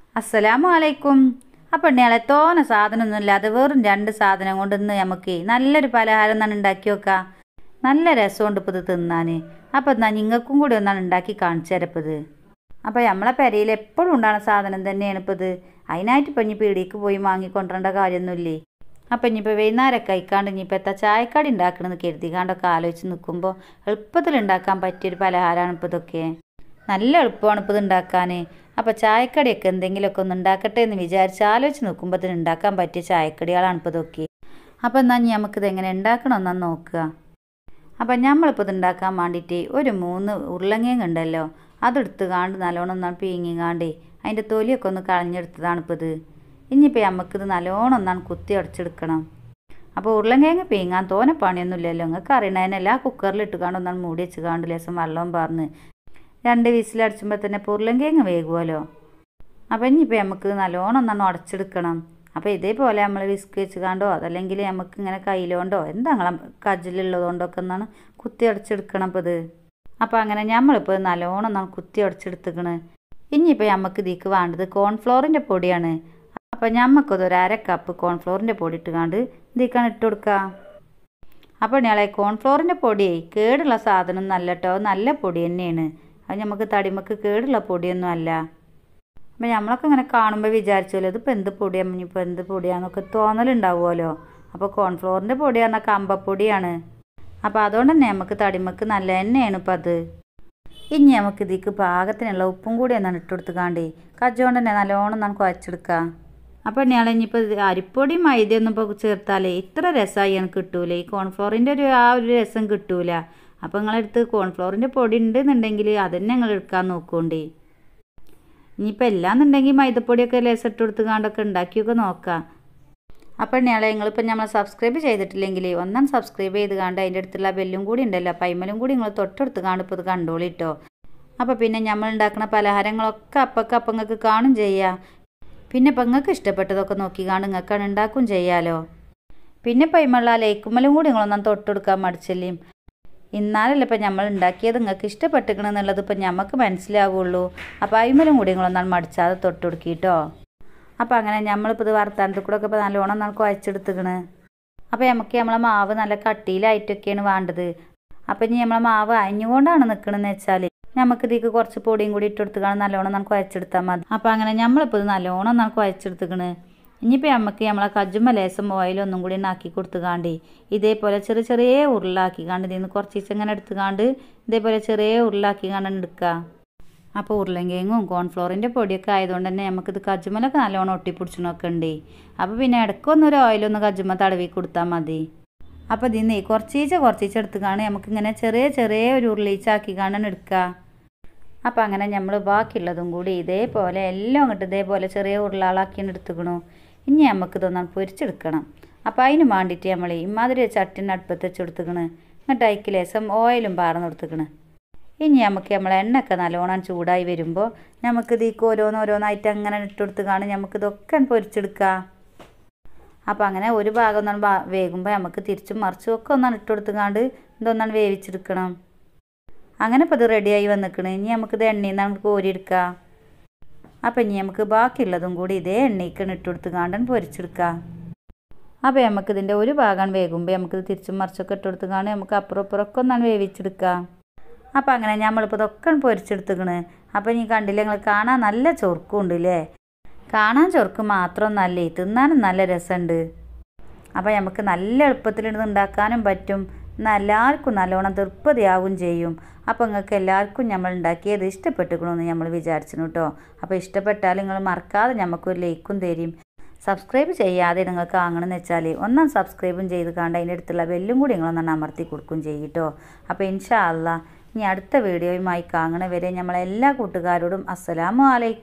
അസ്സലാമു അലൈക്കും അപ്പം ഇണ്ണയാളെ തോന സാധനമൊന്നും ഇല്ലാതെ വെറും രണ്ട് സാധനം കൊണ്ട് ഇന്ന് നമുക്ക് നല്ലൊരു പലഹാരം എന്നാണ് ഉണ്ടാക്കി വെക്കാം നല്ല രസമുണ്ട് ഇപ്പോൾ ഇത് തിന്നാൻ അപ്പം എന്നാൽ നിങ്ങൾക്കും കൂടി ഒന്നാണ് ഉണ്ടാക്കി കാണിച്ചു തരപ്പത് അപ്പം നമ്മളെ പെരയിൽ എപ്പോഴും ഉണ്ടാകുന്ന സാധനം തന്നെയാണ് ഇപ്പോൾ ഇത് അതിനായിട്ട് ഇപ്പം ഇനി പീടിക്ക് പോയി വാങ്ങിക്കൊണ്ടിരേണ്ട കാര്യമൊന്നുമില്ലേ അപ്പം ഇനിയിപ്പോൾ വൈകുന്നേരം കഴിക്കാണ്ട് ഇനിയിപ്പോൾ എത്ര ചായക്കടി ഉണ്ടാക്കണമെന്ന് കരുതിക്കാണ്ടൊക്കെ ആലോചിച്ച് നിൽക്കുമ്പോൾ എളുപ്പത്തിൽ ഉണ്ടാക്കാൻ പറ്റിയൊരു പലഹാരമാണ് ഇപ്പോൾ ഇതൊക്കെ നല്ല എളുപ്പമാണ് ഇപ്പോൾ ഇത് ഉണ്ടാക്കാൻ അപ്പോൾ ചായക്കടിയൊക്കെ എന്തെങ്കിലുമൊക്കെ ഒന്ന് ഉണ്ടാക്കട്ടെ എന്ന് വിചാരിച്ച് ആലോചിച്ച് നോക്കുമ്പോൾ ഉണ്ടാക്കാൻ പറ്റിയ ചായക്കടികളാണ് ഇപ്പോൾ ഇതൊക്കെ അപ്പോൾ എന്നാൽ നമുക്കിത് എങ്ങനെ ഉണ്ടാക്കണമെന്നാണ് നോക്കുക അപ്പം നമ്മളിപ്പോൾ ഇത് ഉണ്ടാക്കാൻ വേണ്ടിയിട്ട് ഒരു മൂന്ന് ഉരുളങ്ങയും ഉണ്ടല്ലോ അതെടുത്ത് കാണ്ട് നല്ലോണം ഒന്നാണ് പീങ്ങിങ്ങാണ്ട് അതിൻ്റെ തൊലിയൊക്കെ ഒന്ന് കളഞ്ഞെടുത്തതാണ് ഇപ്പോൾ ഇത് ഇനിയിപ്പോൾ നമുക്കിത് നല്ലോണം ഒന്നാണ് കുത്തി അടച്ചെടുക്കണം അപ്പോൾ ഉരുളങ്കിഴങ്ങ് പീങ്ങാൻ തോനെ പണിയൊന്നുമില്ലല്ലോ നിങ്ങൾക്ക് അറിയണതിനല്ല ആ കുക്കറിൽ ഇട്ട് കാണ്ട് ഒന്നാണ് മൂടി വെച്ച് കാണ്ട് ലേസം വെള്ളവും പറഞ്ഞ് രണ്ട് വിസിലടിച്ചുമ്പോൾ തന്നെ ഇപ്പോൾ ഉരുളങ്കിഴങ്ങ് വേകുമല്ലോ അപ്പോൾ ഇനിയിപ്പോൾ നമുക്ക് നല്ലോണം ഒന്നാണ് ഉടച്ചെടുക്കണം അപ്പോൾ ഇതേപോലെ നമ്മൾ വിസ്ക് വെച്ച് കാണ്ടോ അതല്ലെങ്കിൽ നമുക്ക് ഇങ്ങനെ കയ്യിലോണ്ടോ എന്താ നിങ്ങളെ കജ്ജിലുള്ളതുകൊണ്ടൊക്കെ ഒന്നാണ് കുത്തി അടച്ചെടുക്കണം ഇപ്പോൾ ഇത് അപ്പോൾ അങ്ങനെ നമ്മളിപ്പോൾ നല്ലോണം ഒന്നാണ് കുത്തി അടച്ചെടുത്തിക്കണ് ഇനിയിപ്പോൾ നമുക്ക് ഇതിക്ക് വേണ്ടത് കോൺഫ്ലോറിൻ്റെ പൊടിയാണ് അപ്പോൾ ഞമ്മക്കത് ഒരു അര കപ്പ് കോൺഫ്ലോറിൻ്റെ പൊടി ഇട്ടുകാണ്ട് ഇതിക്കാണ് ഇട്ട് കൊടുക്കുക അപ്പോൾ ഞങ്ങളെ കോൺഫ്ലോറിൻ്റെ പൊടിയേ കേടുള്ള സാധനം നല്ല കേട്ടോ നല്ല പൊടി തന്നെയാണ് അത് നമുക്ക് തടിമക്ക് കേടുള്ള പൊടിയൊന്നും അല്ല അപ്പം നമ്മളൊക്കെ ഇങ്ങനെ കാണുമ്പോൾ വിചാരിച്ചല്ലോ ഇതിപ്പോൾ എന്ത് പൊടിയാണ് ഇനിയിപ്പോൾ എന്ത് പൊടിയാന്നൊക്കെ തോന്നലുണ്ടാവുമല്ലോ അപ്പോൾ കോൺഫ്ലോറിൻ്റെ പൊടിയാന്ന കമ്പപ്പൊടിയാണ് അപ്പോൾ അതുകൊണ്ട് തന്നെ നമുക്ക് തടിമക്ക് നല്ല തന്നെയാണ് ഇപ്പം അത് ഇനി നമുക്ക് ഇതിക്ക് പാകത്തിനുള്ള ഉപ്പും കൂടി ഒന്നാണ് ഇട്ട് കൊടുത്തുകാണ്ടേ കജ്ജോണ്ട് തന്നെ നല്ലോണം നമുക്ക് കുഴച്ചെടുക്കുക അപ്പോൾ ഇയാൾ ഇനിയിപ്പോൾ അരിപ്പൊടി മൈദയൊന്നും ഇപ്പോൾ ചേർത്താലേ ഇത്ര രസമായി എനിക്ക് കിട്ടൂല ഈ കോൺഫ്ലോറിൻ്റെ ഒരു ആ ഒരു രസം കിട്ടൂല അപ്പോൾ നിങ്ങളെടുത്ത് കോൺഫ്ലോറിൻ്റെ പൊടി ഉണ്ടെന്നുണ്ടെങ്കിൽ അതന്നെ നിങ്ങൾ എടുക്കാൻ നോക്കുകൊണ്ടേ ഇനിയിപ്പോൾ എല്ലാന്നുണ്ടെങ്കിൽ മൈദപ്പൊടിയൊക്കെ ലേസം ഇട്ട് കൊടുത്ത് കാണ്ടൊക്കെ ഉണ്ടാക്കിയൊക്കെ നോക്കാം അപ്പോൾ ഇയാളെ നിങ്ങളിപ്പോൾ നമ്മൾ സബ്സ്ക്രൈബ് ചെയ്തിട്ടില്ലെങ്കിൽ ഒന്നാം സബ്സ്ക്രൈബ് ചെയ്ത് കാണ്ട് അതിൻ്റെ അടുത്തുള്ള ബെല്ലും കൂടി ഉണ്ടല്ലോ അപ്പോൾ അയിമലും കൂടി നിങ്ങൾ തൊട്ടടുത്ത് കാണ്ട് ഇപ്പോൾ ഇത് കണ്ടോളിട്ടോ അപ്പോൾ പിന്നെ നമ്മൾ ഉണ്ടാക്കുന്ന പലഹാരങ്ങളൊക്കെ അപ്പൊക്കെ അപ്പം നിങ്ങൾക്ക് കാണും ചെയ്യാം പിന്നെ ഇപ്പം നിങ്ങൾക്ക് ഇഷ്ടപ്പെട്ടതൊക്കെ നോക്കി കാണും നിങ്ങൾക്കാണ് ഉണ്ടാക്കും ചെയ്യാലോ പിന്നെ പൈമുള്ള ലേക്കുമ്മലും കൂടി നിങ്ങളൊന്നും തൊട്ടെടുക്കാൻ മടിച്ചല്ലേ ഇന്നാലല്ലേ ഇപ്പം നമ്മൾ ഉണ്ടാക്കിയത് നിങ്ങൾക്ക് ഇഷ്ടപ്പെട്ടിക്കണമെന്നുള്ളത് ഇപ്പം ഞമ്മക്ക് മനസ്സിലാവുള്ളൂ അപ്പോൾ അയിമലും കൂടി നിങ്ങളൊന്നാണ് മടിച്ചാതെ തൊട്ടുകൊടുക്കിട്ടോ അപ്പോൾ അങ്ങനെ നമ്മളിപ്പോൾ ഇത് വർത്താനത്തിൽ കൂടെ ഒക്കെ ഇപ്പോൾ നല്ലോണം നമുക്ക് കുഴച്ചെടുത്തുക്കണ് അപ്പോൾ നമുക്ക് നമ്മളെ മാവ് നല്ല കട്ടിയിലായിട്ടൊക്കെയാണ് വേണ്ടത് അപ്പോൾ ഇനി നമ്മളെ മാവ് അഞ്ഞുകൊണ്ടാണ് നിൽക്കണമെന്ന് വെച്ചാൽ നമുക്ക് ഇതിക്ക് കുറച്ച് പൊടിയും കൂടി ഇട്ട് കൊടുത്തുകാണ് നല്ലോണം നമുക്ക് കുഴച്ചെടുത്താൽ മതി അപ്പോൾ അങ്ങനെ നമ്മളിപ്പോൾ ഇത് നല്ലോണം നമുക്ക് കുഴച്ചെടുത്തുക്കണ് ഇനിയിപ്പോൾ നമുക്ക് നമ്മളെ കജ്ജുമ്മ ലേസം ഓയിലൊന്നും കൂടി ആക്കി കൊടുത്തുകാണ്ട് ഇതേപോലെ ചെറിയ ചെറിയ ഉരുളാക്കി കാണ്ട് ഇതിൽ നിന്ന് കുറച്ച് ഇങ്ങനെ എടുത്തുകാണ്ട് ഇതേപോലെ ചെറിയ ഉരുളാക്കി കാണ്ട് എടുക്കുക അപ്പോൾ ഉരുളങ്കിഴങ്ങും കോൺഫ്ലോറിൻ്റെ പൊടിയൊക്കെ ആയതുകൊണ്ട് തന്നെ നമുക്കിത് കജ്ജുമ്മലൊക്കെ നല്ലോണം ഒട്ടിപ്പിടിച്ചണൊക്കെ ഉണ്ട് അപ്പോൾ പിന്നെ ഇടയ്ക്കൊന്നൊരു ഓയിലൊന്ന് കജ്ജുമ്മ തടവി കൊടുത്താൽ മതി അപ്പോൾ ഇതിന്ന് കുറച്ചീച്ച കുറച്ചീച്ച എടുത്തുകാണ് നമുക്കിങ്ങനെ ചെറിയ ചെറിയ ഒരു ഉരുളീച്ചാക്കി കാണാൻ എടുക്കുക അപ്പോൾ അങ്ങനെ നമ്മൾ ബാക്കിയുള്ളതും കൂടി ഇതേപോലെ എല്ലാം ഇങ്ങോട്ട് ഇതേപോലെ ചെറിയ ഉരുളാളാക്കിയാണ് എടുത്തുക്കണു ഇനി നമുക്ക് ഇതൊന്നാണ് പൊരിച്ചെടുക്കണം അപ്പോൾ അതിന് വേണ്ടിയിട്ട് നമ്മൾ ഇമാതിരി ചട്ടിന് അടുപ്പത്ത് വെച്ച് കൊടുത്തുക്കണ് എന്നിട്ട് അതിക്ക് ലേസം ഓയിലും പാർന്ന് കൊടുത്തുക്കണ് ഇനി നമുക്ക് നമ്മളെ എണ്ണയൊക്കെ നല്ലോണം ചൂടായി വരുമ്പോൾ നമുക്ക് ഇതിക്ക് ഓരോന്നോരോന്നായിട്ട് അങ്ങനെ ഇട്ട് കൊടുത്ത് കാണും നമുക്ക് ഇതൊക്കെ പൊരിച്ചെടുക്കാം അപ്പോൾ അങ്ങനെ ഒരു ഭാഗം ഒന്നാണ് വേകുമ്പോൾ നമുക്ക് തിരിച്ചും മറിച്ചും ഒക്കെ ഒന്നാണ് ഇട്ട് കൊടുത്തുകാണ്ട് ഇതൊന്നാണ് വേവിച്ചെടുക്കണം അങ്ങനെ ഇപ്പോൾ ഇത് റെഡിയായി വന്നിക്കണ് ഇനി നമുക്കിത് എണ്ണയിൽ നിന്ന് നമുക്ക് കോരിയെടുക്കാം അപ്പോൾ ഇനി നമുക്ക് ബാക്കിയുള്ളതും കൂടി ഇതേ എണ്ണയ്ക്കാണ് ഇട്ട് കൊടുത്തുകാണ്ട് പൊരിച്ചെടുക്കാം അപ്പോൾ നമുക്കിതിൻ്റെ ഒരു ഭാഗം വേകുമ്പോൾ നമുക്കിത് തിരിച്ചും മറിച്ചൊക്കെ ഇട്ട് കൊടുത്തുകാണ്ട് നമുക്ക് അപ്പുറം ഇപ്പുറമൊക്കെ ഒന്നാണ് വേവിച്ചെടുക്കാം അപ്പോൾ അങ്ങനെ നമ്മളിപ്പോൾ ഇതൊക്കെ പൊരിച്ചെടുത്തുക്കണ് അപ്പോൾ ഇനി കണ്ടില്ലേ നിങ്ങൾ കാണാൻ നല്ല ചൊറുക്കും ഉണ്ട് അല്ലേ കാണാൻ ചൊറുക്ക് മാത്രമൊന്നല്ലേ തിന്നാനും നല്ല രസമുണ്ട് അപ്പോൾ നമുക്ക് നല്ല എളുപ്പത്തിൽ ഇത് ഉണ്ടാക്കാനും പറ്റും എന്നാൽ എല്ലാവർക്കും നല്ലോണം തൃപ്തിയാവും ചെയ്യും അപ്പോൾ നിങ്ങൾക്ക് എല്ലാവർക്കും നമ്മൾ ഉണ്ടാക്കിയത് ഇഷ്ടപ്പെട്ടുക്കണമെന്ന് നമ്മൾ വിചാരിച്ചിരുന്നു കേട്ടോ അപ്പോൾ ഇഷ്ടപ്പെട്ടാൽ നിങ്ങൾ മറക്കാതെ നമുക്കൊരു ലൈക്കും തരും സബ്സ്ക്രൈബ് ചെയ്യാതെ നിങ്ങൾക്ക് വാങ്ങണമെന്ന് വെച്ചാൽ ഒന്നാം സബ്സ്ക്രൈബും ചെയ്ത് കണ്ട് അതിൻ്റെ അടുത്തുള്ള ബെല്ലും കൂടി നിങ്ങളൊന്നാണ് അമർത്തി കൊടുക്കും ചെയ്യും കേട്ടോ അപ്പോൾ ഇൻഷാ അല്ലാ ഇനി അടുത്ത വീഡിയോയുമായി കാണണ വരെ നമ്മളെല്ലാ കൂട്ടുകാരോടും അസ്സലാമു അലൈക്കും